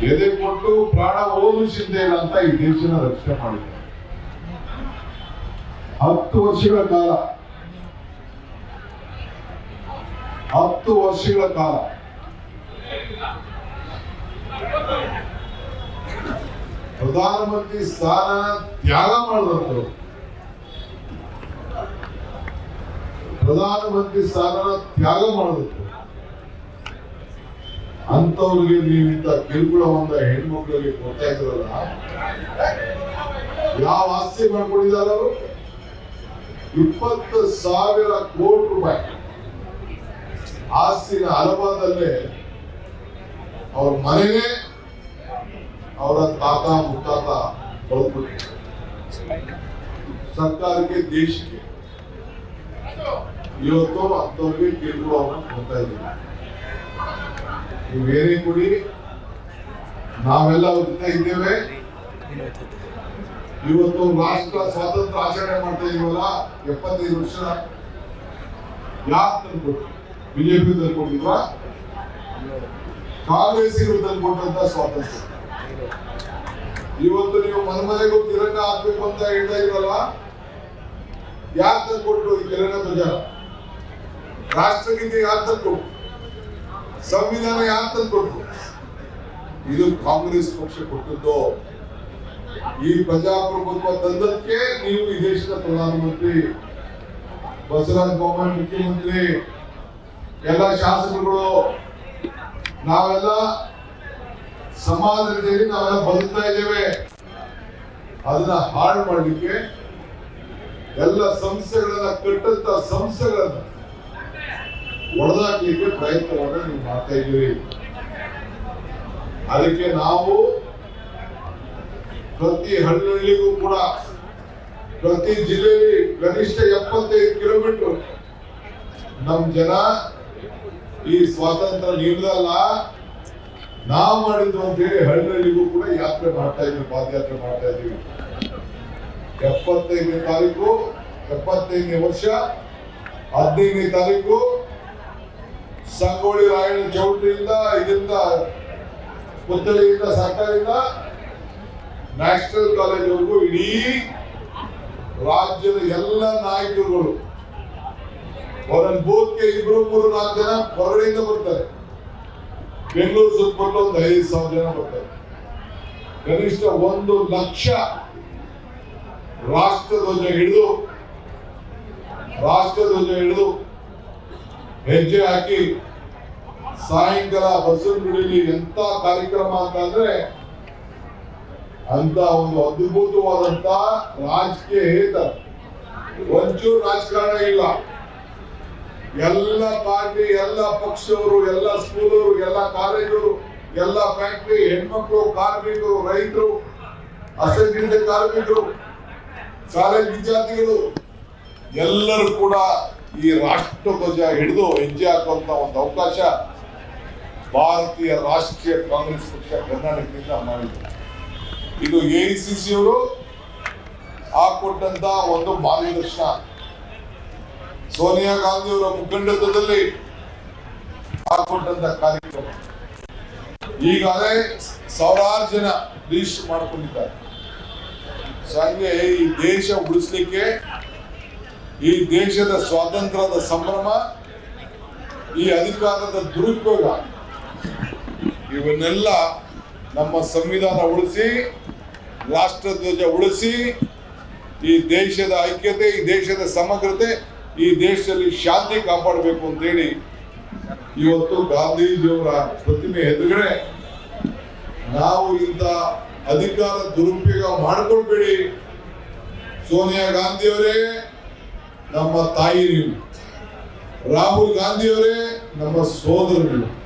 ಎದೆ ಕೊಟ್ಟು ಪ್ರಾಣ ಹೋದ್ರು ಚಿಂತೆ ಇಲ್ಲ ಅಂತ ಈ ದೇಶನ ರಕ್ಷಣೆ ಮಾಡಿದ್ದಾರೆ ಹತ್ತು ವರ್ಷಗಳ ಕಾಲ ಹತ್ತು ವರ್ಷಗಳ ಕಾಲ ಪ್ರಧಾನಮಂತ್ರಿ ಸ್ಥಾನ ತ್ಯಾಗ ಮಾಡಿದಂಥವ್ರು ಪ್ರಧಾನಮಂತ್ರಿ ಸ್ಥಾನ ತ್ಯಾಗ ಮಾಡಿದಂಥವ್ರು ಅಂತವ್ರಿಗೆ ನೀವಿಂತ ಕಿರುಕುಳವನ್ನ ಹೆಣ್ಮಕ್ಳಿಗೆ ಕೊಡ್ತಾ ಇದ್ರಲ್ಲ ಯಾವ ಆಸ್ತಿ ಮಾಡ್ಕೊಂಡಿದ್ದಾರೆ ಅವರು ಇಪ್ಪತ್ತು ಸಾವಿರ ಕೋಟಿ ರೂಪಾಯಿ ಆಸ್ತಿನ ಅಲಬಾದಲ್ಲೇ ಅವ್ರ ಮನೆನೇ ಅವರ ತಾತ ಮುತ್ತಾತ ಬದುಕ್ಬಿಟ್ಟು ಸರ್ಕಾರಕ್ಕೆ ದೇಶಕ್ಕೆ ಇವತ್ತು ಅಂತವ್ರಿಗೆ ಕಿರುಕುಳವನ್ನು ಕೊಡ್ತಾ ಇದ್ದೀವಿ ನೀವೇನೇ ಕೊಡಿ ನಾವೆಲ್ಲ ಅವ್ರ ಜೊತೆ ಇದ್ದೇವೆ ಇವತ್ತು ರಾಷ್ಟ್ರ ಸ್ವಾತಂತ್ರ್ಯ ಆಚರಣೆ ಮಾಡ್ತಾ ಇದೀವಲ್ಲ ಎಪ್ಪತ್ತೈದು ವರ್ಷ ಯಾಕೆ ತಂದ್ಕೊಟ್ರು ಬಿಜೆಪಿ ತಂದ್ಕೊಟ್ಟಿಲ್ವಾ ಕಾಂಗ್ರೆಸ್ಸಿಗರು ತಂದ್ಕೊಟ್ಟಂತ ಸ್ವಾತಂತ್ರ್ಯ ಇವತ್ತು ನೀವು ಮನೆ ಮನೆಗೂ ತಿರಂಗ ಹಾಕ್ಬೇಕು ಅಂತ ಹೇಳ್ತಾ ಇದ್ರಲ್ಲ ಯಾಕೆ ತಂದ್ಕೊಟ್ರು ಈ ತಿರಂಗ ಧ್ವಜ ರಾಷ್ಟ್ರಗೀತೆ ಯಾಕೆ ತಂದ್ಕೊಟ್ರು ಸಂವಿಧಾನ ಯಾಕೆ ತಂದ್ಕೊಟ್ರು ಇದು ಕಾಂಗ್ರೆಸ್ ಪಕ್ಷ ಕೊಟ್ಟದ್ದು ಈ ಪ್ರಜಾಪ್ರಭುತ್ವ ತಂದಕ್ಕೆ ನೀವು ಈ ದೇಶದ ಪ್ರಧಾನಮಂತ್ರಿ ಬಸವರಾಜ ಬೊಮ್ಮಾಯಿ ಮುಖ್ಯಮಂತ್ರಿ ಎಲ್ಲ ಶಾಸಕರುಗಳು ನಾವೆಲ್ಲ ಸಮಾಜದಲ್ಲಿ ನಾವೆಲ್ಲ ಬದುಕ್ತಾ ಇದ್ದೇವೆ ಅದನ್ನ ಹಾಳು ಮಾಡಲಿಕ್ಕೆ ಎಲ್ಲ ಸಂಸ್ಥೆಗಳನ್ನ ಕಟ್ಟಂತ ಸಂಸ್ಥೆಗಳನ್ನ ಒಡೆದಾಕ್ಲಿಕ್ಕೆ ಪ್ರಯತ್ನವನ್ನ ನೀವು ಮಾಡ್ತಾ ಇದ್ದೀರಿ ಅದಕ್ಕೆ ನಾವು ಪ್ರತಿ ಹಳ್ಳಿಗೂ ಕೂಡ ಪ್ರತಿ ಜಿಲ್ಲೆಯಲ್ಲಿ ಕನಿಷ್ಠ ಎಪ್ಪತ್ತೈದು ಕಿಲೋಮೀಟರ್ ನಮ್ ಜನ ಈ ಸ್ವಾತಂತ್ರ್ಯ ನೀಡಲ್ಲ ನಾವು ಮಾಡಿದ್ದು ಅಂತ ಹೇಳಿ ಹಳ್ಳಿಗೂ ಕೂಡ ಯಾತ್ರೆ ಮಾಡ್ತಾ ಇದ್ವಿ ಪಾದಯಾತ್ರೆ ಮಾಡ್ತಾ ಇದ್ದೀವಿ ಎಪ್ಪತ್ತೈದನೇ ತಾರೀಕು ಎಪ್ಪತ್ತೈದನೇ ವರ್ಷ ಹದಿನೈದನೇ ತಾರೀಕು ಸಂಗೊಳ್ಳಿ ರಾಯಣ್ಣ ಚೌಟ್ರಿಯಿಂದ ಇದರಿಂದ ಪುತ್ತಳಿಯಿಂದ ಸರ್ಕಾರದಿಂದ ನ್ಯಾಷನಲ್ ಕಾಲೇಜ್ವರೆಗೂ ಇಡೀ ರಾಜ್ಯದ ಎಲ್ಲ ನಾಯಕರುಗಳು ಒಂದೊಂದು ಬೂತ್ಗೆ ಇಬ್ರು ಮೂರು ನಾಲ್ಕು ಜನ ಹೊರಗಡೆಯಿಂದ ಬರ್ತಾರೆ ಬೆಂಗಳೂರು ಸುತ್ತಮುತ್ತ ಒಂದು ಐದು ಸಾವಿರ ಜನ ಬರ್ತಾರೆ ಕನಿಷ್ಠ ಒಂದು ಲಕ್ಷ ರಾಷ್ಟ್ರಧ್ವಜ ಹಿಡಿದು ರಾಷ್ಟ್ರಧ್ವಜ ಹಿಡಿದು ಹೆಜ್ಜೆ ಹಾಕಿ ಸಾಯಂಕಾಲ ಬಸವನಗುಡಿಯಲ್ಲಿ ಎಂತ ಕಾರ್ಯಕ್ರಮ ಅಂತ ಅಂದ್ರೆ ಅಂತ ಒಂದು ಅದ್ಭುತವಾದಂತ ರಾಜಕೀಯ ಹೇತ ಒಂಚೂರು ರಾಜಕಾರಣ ಇಲ್ಲ ಎಲ್ಲ ಪಾರ್ಟಿ ಎಲ್ಲ ಪಕ್ಷದವರು ಎಲ್ಲ ಸ್ಕೂಲವರು ಎಲ್ಲ ಕಾಲೇಜವರು ಎಲ್ಲ ಫ್ಯಾಕ್ಟರಿ ಹೆಣ್ಮಕ್ಳು ಕಾರ್ಮಿಕರು ರೈತರು ಅಸಂಘಟಿತ ಕಾರ್ಮಿಕರು ಕಾಲೇಜ್ ವಿದ್ಯಾರ್ಥಿಗಳು ಎಲ್ಲರೂ ಕೂಡ ಈ ರಾಷ್ಟ್ರಧ್ವಜ ಹಿಡಿದು ಹೆಜ್ಜೆ ಹಾಕುವಂತ ಒಂದು ಅವಕಾಶ ಭಾರತೀಯ ರಾಷ್ಟ್ರೀಯ ಕಾಂಗ್ರೆಸ್ ಪಕ್ಷ ಕರ್ನಾಟಕದಿಂದ ಮಾಡಿದೆ ಇದು ಎಐಸಿಸಿ ಅವರು ಹಾಕೊಟ್ಟಂತ ಒಂದು ಮಾರ್ಗದರ್ಶನ ಸೋನಿಯಾ ಗಾಂಧಿ ಅವರ ಮುಖಂಡತ್ವದಲ್ಲಿ ಹಾಕೊಟ್ಟಂತ ಕಾರ್ಯಕ್ರಮ ಈಗಾಗಲೇ ಸಾವಿರಾರು ಜನ ರಿಜಿಸ್ಟರ್ ಮಾಡ್ಕೊಂಡಿದ್ದಾರೆ ಸೊ ಹಂಗೆ ಈ ದೇಶ ಉಳಿಸ್ಲಿಕ್ಕೆ ಈ ದೇಶದ ಸ್ವಾತಂತ್ರ್ಯದ ಸಂಭ್ರಮ ಈ ಅಧಿಕಾರದ ದುರುಪಯೋಗ ಇವನ್ನೆಲ್ಲ ನಮ್ಮ ಸಂವಿಧಾನ ಉಳಿಸಿ ರಾಷ್ಟ್ರಧ್ವಜ ಉಳಿಸಿ ಈ ದೇಶದ ಐಕ್ಯತೆ ಈ ದೇಶದ ಸಮಗ್ರತೆ ಈ ದೇಶದಲ್ಲಿ ಶಾಂತಿ ಕಾಪಾಡಬೇಕು ಅಂತೇಳಿ ಇವತ್ತು ಗಾಂಧೀಜಿಯವರ ಪ್ರತಿಮೆ ಎದುರುಗಡೆ ನಾವು ಇಂಥ ಅಧಿಕಾರ ದುರುಪಯೋಗ ಮಾಡ್ಕೊಳ್ಬೇಡಿ ಸೋನಿಯಾ ಗಾಂಧಿಯವರೇ ನಮ್ಮ ತಾಯಿ ನೀವು ರಾಹುಲ್ ಗಾಂಧಿಯವರೇ ನಮ್ಮ ಸೋದರರು ನೀವು